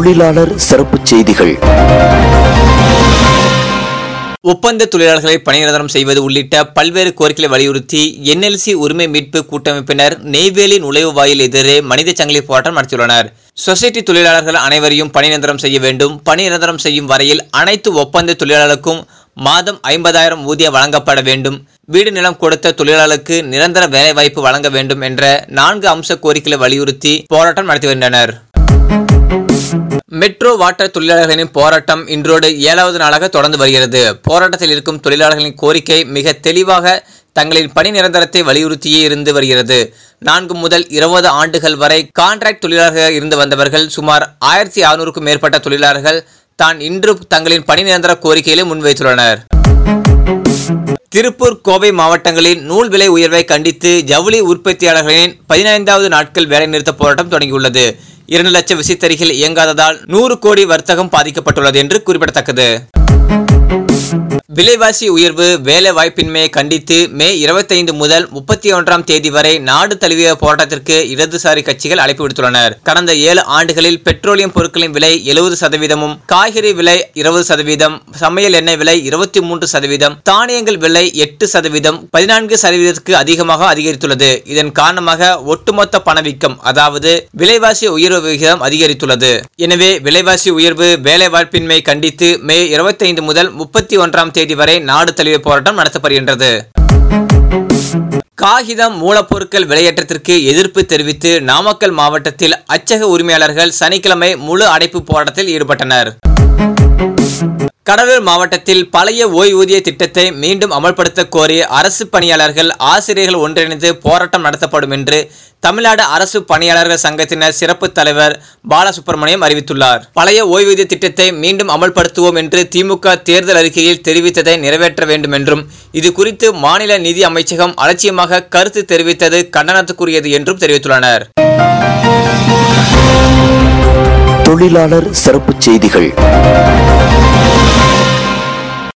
தொழிலாளர் சிறப்புச் செய்திகள் ஒப்பந்த தொழிலாளர்களை பணிநிரந்தரம் செய்வது உள்ளிட்ட பல்வேறு கோரிக்கைகளை வலியுறுத்தி என்எல்சி உரிமை மீட்பு கூட்டமைப்பினர் நெய்வேலி நுழைவு வாயில் எதிரே மனித சங்கிலி போராட்டம் நடத்தியுள்ளனர் சொசைட்டி தொழிலாளர்கள் அனைவரையும் பணி நிரந்தரம் செய்ய வேண்டும் பணி நிரந்தரம் செய்யும் வரையில் அனைத்து ஒப்பந்த தொழிலாளர்களுக்கும் மாதம் ஐம்பதாயிரம் ஊதியம் வழங்கப்பட வேண்டும் வீடு நிலம் கொடுத்த தொழிலாளருக்கு நிரந்தர வேலைவாய்ப்பு வழங்க வேண்டும் என்ற நான்கு அம்ச கோரிக்கைகளை வலியுறுத்தி போராட்டம் நடத்தி வருகின்றனர் மெட்ரோ வாட்டர் தொழிலாளர்களின் போராட்டம் இன்றோடு ஏழாவது நாளாக தொடர்ந்து வருகிறது போராட்டத்தில் இருக்கும் தொழிலாளர்களின் கோரிக்கை மிக தெளிவாக தங்களின் பணி நிரந்தரத்தை வலியுறுத்தியே இருந்து வருகிறது நான்கு முதல் இருபது ஆண்டுகள் வரை கான்ட்ராக்ட் தொழிலாளர்கள் இருந்து வந்தவர்கள் சுமார் ஆயிரத்தி அறுநூறுக்கும் மேற்பட்ட தொழிலாளர்கள் தான் இன்று தங்களின் பணி நிரந்தர கோரிக்கைகளை முன்வைத்துள்ளனர் திருப்பூர் கோவை மாவட்டங்களில் நூல் விலை உயர்வை கண்டித்து ஜவுளி உற்பத்தியாளர்களின் பதினைந்தாவது நாட்கள் வேலைநிறுத்த போராட்டம் தொடங்கியுள்ளது இரண்டு லட்சம் விசைத்தறிகள் இயங்காததால் நூறு கோடி வர்த்தகம் பாதிக்கப்பட்டுள்ளது என்று குறிப்பிடத்தக்கது விலைவாசி உயர்வு வேலை வாய்ப்பின்மையை கண்டித்து மே இருபத்தைந்து முதல் முப்பத்தி ஒன்றாம் தேதி வரை நாடு தழுவிய போராட்டத்திற்கு இடதுசாரி கட்சிகள் அழைப்பு விடுத்துள்ளனர் கடந்த ஏழு ஆண்டுகளில் பெட்ரோலியம் பொருட்களின் விலை எழுபது சதவீதமும் காய்கறி விலை இருபது சதவீதம் சமையல் எண்ணெய் விலை இருபத்தி மூன்று சதவீதம் தானியங்கள் விலை எட்டு சதவீதம் பதினான்கு சதவீதத்துக்கு அதிகமாக அதிகரித்துள்ளது இதன் காரணமாக ஒட்டுமொத்த பணவீக்கம் அதாவது விலைவாசி உயர்வு விகிதம் அதிகரித்துள்ளது எனவே விலைவாசி உயர்வு வேலை வாய்ப்பின்மை கண்டித்து மே இருபத்தைந்து முதல் முப்பத்தி ஒன்றாம் தேதி வரை நாடு தழுவிய போராட்டம் நடத்தப்படுகின்றது காகிதம் மூலப்பொருட்கள் விலையேற்றத்திற்கு எதிர்ப்பு தெரிவித்து நாமக்கல் மாவட்டத்தில் அச்சக உரிமையாளர்கள் சனிக்கிழமை முழு அடைப்பு போராட்டத்தில் ஈடுபட்டனர் கடலூர் மாவட்டத்தில் பழைய ஓய்வூதிய திட்டத்தை மீண்டும் அமல்படுத்த கோரி அரசு பணியாளர்கள் ஆசிரியர்கள் ஒன்றிணைந்து போராட்டம் நடத்தப்படும் என்று தமிழ்நாடு அரசு பணியாளர்கள் சங்கத்தினர் சிறப்பு தலைவர் பாலசுப்ரமணியம் அறிவித்துள்ளார் பழைய ஓய்வூதிய திட்டத்தை மீண்டும் அமல்படுத்துவோம் என்று திமுக தேர்தல் அறிக்கையில் தெரிவித்ததை நிறைவேற்ற வேண்டும் என்றும் இது குறித்து மாநில நிதி அமைச்சகம் அலட்சியமாக கருத்து தெரிவித்தது கண்டனத்துக்குரியது என்றும் தெரிவித்துள்ளனர் தொழிலாளர் சிறப்புச் செய்திகள்